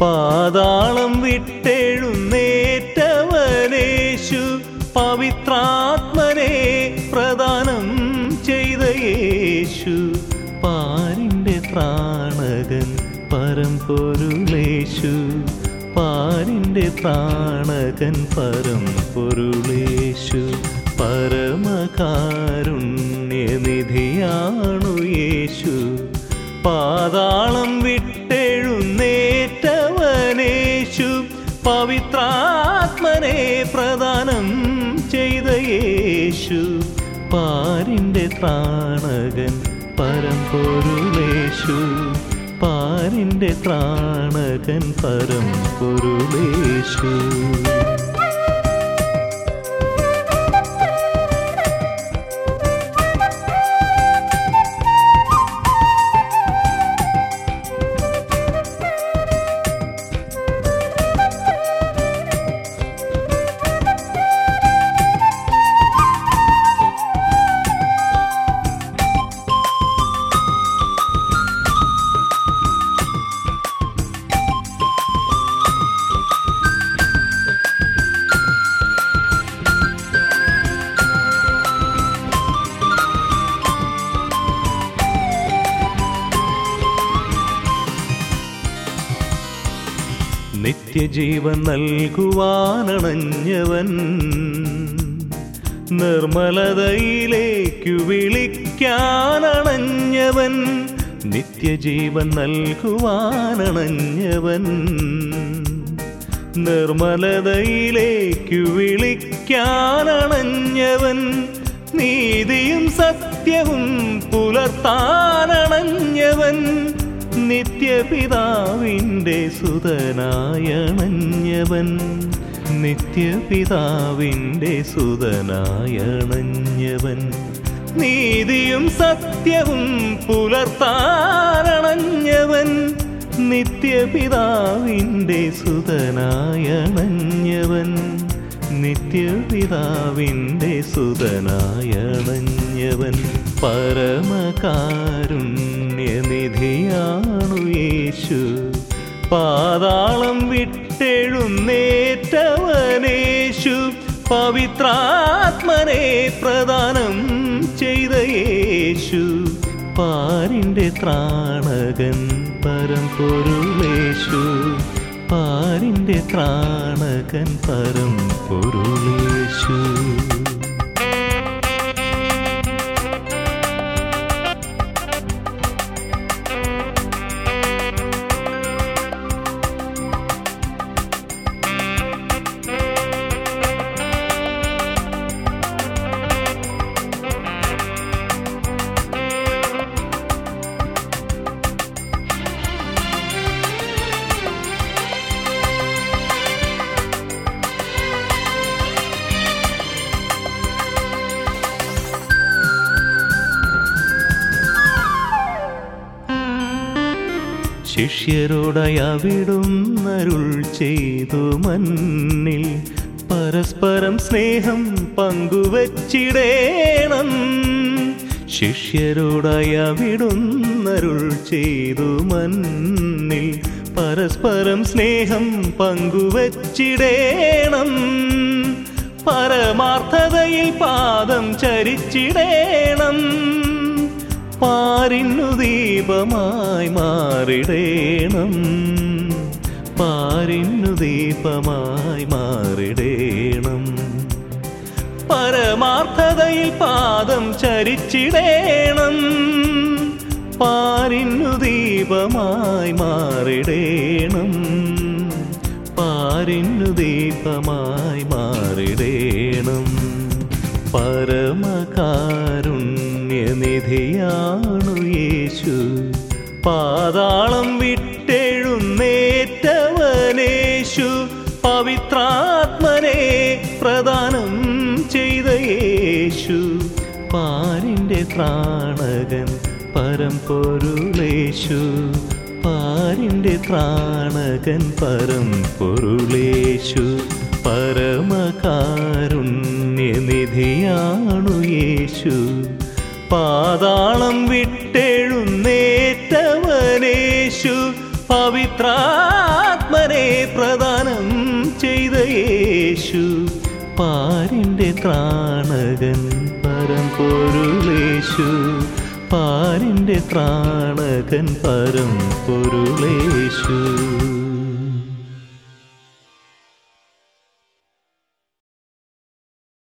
പാതാളം വിട്ടെഴുന്നേറ്റവനേശു പവിത്രാത്മനെ പ്രദാനം ചെയ്ത യേശു പാരിൻ്റെ ത്രാണകൻ പരമ്പൊരുളേശു പാരിൻ്റെ ത്രാണകൻ പരമ്പൊരുളേശു പരമകാരുണ്യനിധിയാണു യേശു പാതാളം വിട്ടെഴുന്നേറ്റവനേശു പവിത്രാത്മനെ പ്രദാനം ചെയ്ത യേശു പാരിൻ്റെ ത്രാണകൻ പരമ്പൊരുളേശു പാരിൻ്റെ ത്രാണകൻ പരമ്പൊരുളേശു നിത്യജീവൻ നൽകുവാനണഞ്ഞവൻ നിർമ്മലതയിലേക്കു വിളിക്കാനണഞ്ഞവൻ നിത്യജീവൻ നൽകുവാനണഞ്ഞവൻ നിർമ്മലതയിലേക്കു വിളിക്കാനണഞ്ഞവൻ നീതിയും സത്യവും പുലർത്താനണഞ്ഞവൻ നിത്യപിതാവിൻ്റെ സുതനായണഞ്ഞവൻ നിത്യപിതാവിൻ്റെ സുതനായണഞ്ഞവൻ നീതിയും സത്യവും പുലർത്താനണഞ്ഞവൻ നിത്യപിതാവിൻ്റെ സുതനായണഞ്ഞവൻ നിത്യപിതാവിൻ്റെ സുതനായണഞ്ഞവൻ പരമകാരുണ്യനിധിയാണു യേശു പാതാളം വിട്ടെഴുന്നേറ്റവനേശു പവിത്രാത്മനെ പ്രദാനം ചെയ്ത യേശു പാരിൻ്റെ ത്രാണകൻ പരമ്പൊരുളേശു പാരിൻ്റെ ത്രാണകൻ പരമ്പൊരുളേശു ശിഷ്യരോടായി അവിടുന്നരുൾ ചെയ്തു മന്നിൽ പരസ്പരം സ്നേഹം പങ്കുവച്ചിടേണം ശിഷ്യരോടായി അവിടുന്നരുൾ ചെയ്തു മന്നിൽ പരസ്പരം സ്നേഹം പങ്കുവച്ചിടേണം പരമാർത്ഥതയിൽ പാദം ചരിച്ചിടേണം പാരിന്നു ദീപമായി മാറിടേണം പാരിന്നു ദീപമായി മാറിടേണം പരമാർത്ഥതയിൽ പാദം ചരിച്ചിടേണം പാരിന്നു ദീപമായി മാറിടേണം പാരിന്നു ദീപമായി മാറിടേണം പരമകാരുണ്യനിധിയാണു യേശു പാതാളം വിട്ടെഴുന്നേറ്റവനേശു പവിത്രാത്മനെ പ്രദാനം ചെയ്ത യേശു പാരിൻ്റെ ത്രാണകൻ പരമ്പൊരുളേശു പാരിൻ്റെ ത്രാണകൻ പരമ്പൊരുളേശു പരമകാരുണ്യനിധിയാണു യേശു പാതാളം വിട്ടെഴുന്നേറ്റവനേശു പവിത്രാത്മ താനെ പ്രദാനം ചെയ്ത യേശു പാരിൻ്റെ ത്രാണകൻ പരമ്പൊരുളേശു പാരിൻ്റെ ത്രാണകൻ പരമ്പൊരുളേശു